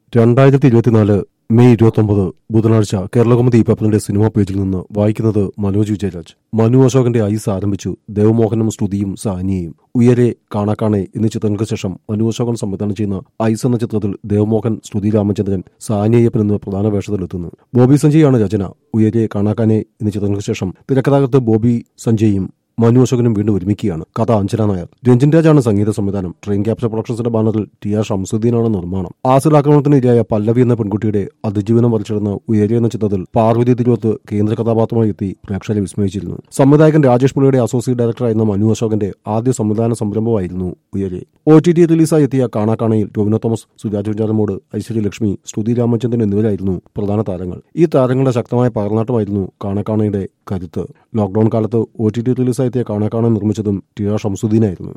രണ്ടായിരത്തി ഇരുപത്തിനാല് മെയ് ഇരുപത്തൊമ്പത് ബുധനാഴ്ച കേരളകൗമുദി പേപ്പറിന്റെ സിനിമാ പേജിൽ നിന്ന് വായിക്കുന്നത് മനോജ് വിജയരാജ് മനു അശോകന്റെ ഐസ് ആരംഭിച്ചു ദേവമോഹനും ശ്രുതിയും സാനിയയും ഉയരെ കാണാക്കാണെ എന്നീ ചിത്രങ്ങൾക്ക് ശേഷം മനു അശോകൻ സംവിധാനം ചെയ്യുന്ന ഐസ് എന്ന ചിത്രത്തിൽ ദേവമോഹൻ ശ്രുതി രാമചന്ദ്രൻ സാനിയപ്പൻ എന്നിവർ പ്രധാന വേഷത്തിലെത്തുന്നു ബോബി സഞ്ജയാണ് രചന ഉയരെ കാണാക്കാനെ എന്നീ ചിത്രങ്ങൾക്ക് ശേഷം തിരക്കഥാകൃത്ത് ബോബി സഞ്ജയും മനു അശോകനും വീണ്ടും ഒരുമിക്കുകയാണ് കഥ അഞ്ജന നായർ രഞ്ജിൻ രാജാണ് സംഗീത സംവിധാനം ട്രെയിൻ ക്യാപ്ചർ പ്രൊഡക്ഷൻസിന്റെ ബാനറിൽ ടി ആർ ഷംസുദ്ദീനാണ് നിർമ്മാണം ആസിഡ് ആക്രമണത്തിന് ഇരയായ പല്ലവി എന്ന പെൺകുട്ടിയുടെ അതിജീവനം വരച്ചിടുന്ന ഉയരെ എന്ന ചിത്രത്തിൽ പാർവതി തിരുവത്ത് കേന്ദ്ര കഥാപാത്രമായി എത്തി പ്രേക്ഷകരെ വിസ്മയിച്ചിരുന്നു സംവിധായകൻ രാജേഷ് പിള്ളയുടെ അസോസിയേറ്റ് ഡയറക്ടറായിരുന്ന മനു അശോകന്റെ ആദ്യ സംവിധാന സംരംഭമായിരുന്നു ഉയരെ ഒ ടി ടി റിലീസായി എത്തിയ കാണാക്കാണയിൽ ടോവിനോ തോമസ് സുരാജ് വെഞ്ചാറമോട് ഐശ്വര്യ ലക്ഷ്മി ശ്രുതി രാമചന്ദ്രൻ എന്നിവരായിരുന്നു പ്രധാന താരങ്ങൾ ഈ താരങ്ങളുടെ ശക്തമായ പാറനാട്ടമായിരുന്നു കാണാക്കാണയുടെ കരുത്ത് ലോക്ഡൌൺ കാലത്ത് ഒ ടി ടി റിലീസായി എത്തിയ കാണാക്കാണ നിർമ്മിച്ചതും ടി ആർ ഷംസുദ്ദീനായിരുന്നു